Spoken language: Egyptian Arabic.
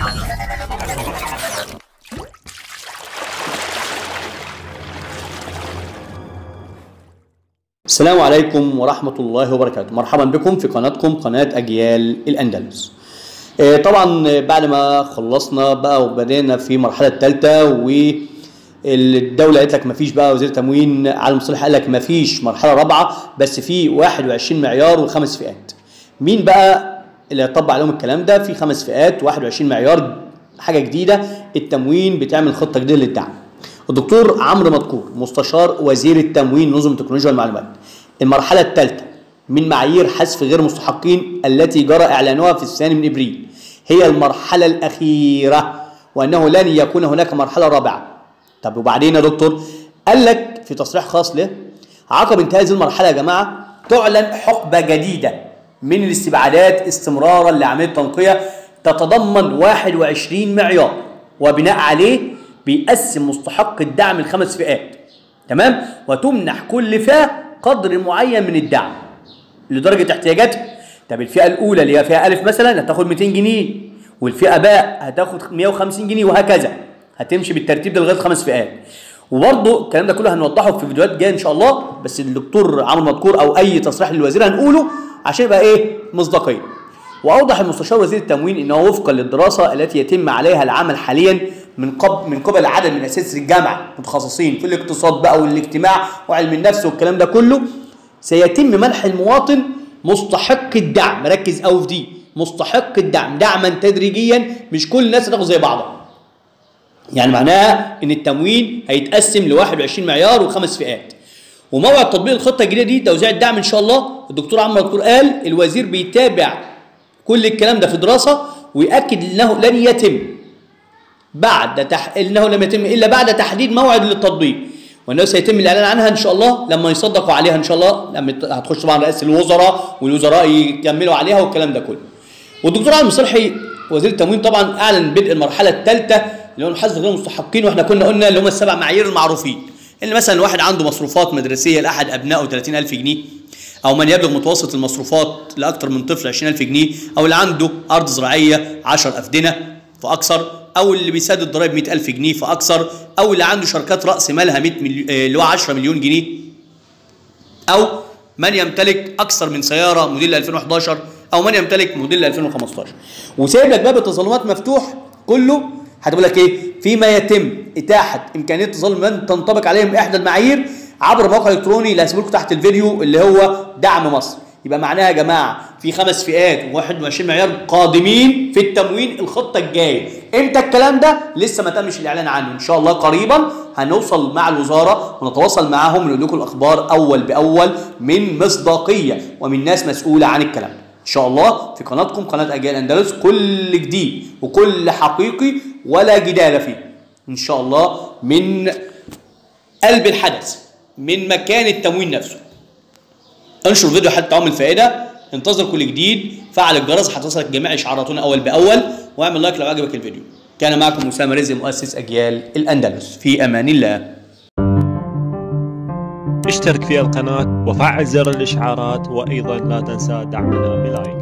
السلام عليكم ورحمة الله وبركاته مرحبا بكم في قناتكم قناة أجيال الأندلس آه، طبعا بعد ما خلصنا بقى وبدأنا في المرحلة الثالثة والدولة قالت لك مفيش بقى وزير تموين على المصطلح قال لك مفيش مرحلة رابعة بس في 21 معيار وخمس فئات مين بقى اللي هيطبق عليهم الكلام ده في خمس فئات 21 معيار حاجة جديدة التموين بتعمل خطة جديدة للدعم الدكتور عمرو مدكور مستشار وزير التموين نظم التكنولوجيا والمعلومات المرحلة الثالثة من معايير حذف غير مستحقين التي جرى إعلانها في الثاني من إبريل هي المرحلة الأخيرة وأنه لن يكون هناك مرحلة رابعة طب وبعدين يا دكتور قال لك في تصريح خاص له عقب انتهاء هذه المرحلة يا جماعة تعلن حقبة جديدة من الاستبعادات استمرارا لعملية التنقية تتضمن 21 معيار وبناء عليه بيقسم مستحق الدعم لخمس فئات تمام وتمنح كل فئة قدر معين من الدعم لدرجة احتياجاتها طب الفئة الأولى اللي هي فئة ألف مثلا هتاخد 200 جنيه والفئة باء هتاخد 150 جنيه وهكذا هتمشي بالترتيب ده لغاية خمس فئات وبرضه الكلام ده كله هنوضحه في فيديوهات جايه ان شاء الله بس الدكتور عمرو مذكور او اي تصريح للوزير هنقوله عشان يبقى ايه مصداقيه واوضح المستشار وزير التموين انه وفقا للدراسه التي يتم عليها العمل حاليا من قبل من قبل عدد من اساتذه الجامعه متخصصين في الاقتصاد بقى والاجتماع وعلم النفس والكلام ده كله سيتم منح المواطن مستحق الدعم ركز قوي في دي مستحق الدعم دعما تدريجيا مش كل الناس هتاخد زي بعضها يعني معناها ان التموين هيتقسم ل 21 معيار وخمس فئات وموعد تطبيق الخطه الجديده دي توزيع الدعم ان شاء الله الدكتور عمرو مذكور قال الوزير بيتابع كل الكلام ده في دراسه ويأكد انه لن يتم بعد تح... انه لم يتم الا بعد تحديد موعد للتطبيق وانه سيتم الاعلان عنها ان شاء الله لما يصدقوا عليها ان شاء الله لما هتخش طبعا رئاسه الوزراء والوزراء يكملوا عليها والكلام ده كله. والدكتور علي مصلحي وزير التموين طبعا اعلن بدء المرحله الثالثه اللي هو الحذف غير المستحقين واحنا كنا قلنا اللي هم السبع معايير المعروفين. اللي مثلا واحد عنده مصروفات مدرسيه لاحد ابنائه 30000 جنيه او من يبلغ متوسط المصروفات لاكثر من طفل 20000 جنيه او اللي عنده ارض زراعيه 10 افدنه فاكثر او اللي بيسدد ضرائب 100000 جنيه فاكثر او اللي عنده شركات راس مالها 100 مليون اللي هو 10 مليون جنيه او من يمتلك اكثر من سياره موديل 2011 او من يمتلك موديل 2015 وسايب لك باب التظلمات مفتوح كله هتقول لك ايه فيما يتم اتاحه امكانيه تظلم من تنطبق عليهم احدى المعايير عبر موقع الكتروني اللي هسيبه لكم تحت الفيديو اللي هو دعم مصر يبقى معناها يا جماعه في خمس فئات و21 معيار قادمين في التموين الخطه الجايه امتى الكلام ده لسه ما تمش الاعلان عنه ان شاء الله قريبا هنوصل مع الوزاره ونتواصل معاهم ونقول لكم الاخبار اول باول من مصداقيه ومن ناس مسؤوله عن الكلام ده ان شاء الله في قناتكم قناه اجيال اندلس كل جديد وكل حقيقي ولا جدال فيه ان شاء الله من قلب الحدث من مكان التموين نفسه انشر فيديو حتى تعمل فائده انتظر كل جديد فعل الجرس هتصلك جميع اشعاراتنا اول باول واعمل لايك لو عجبك الفيديو كان معكم اسامه رزق مؤسس اجيال الاندلس في امان الله اشترك في القناة وفعل زر الإشعارات وأيضا لا تنسى دعمنا بلايك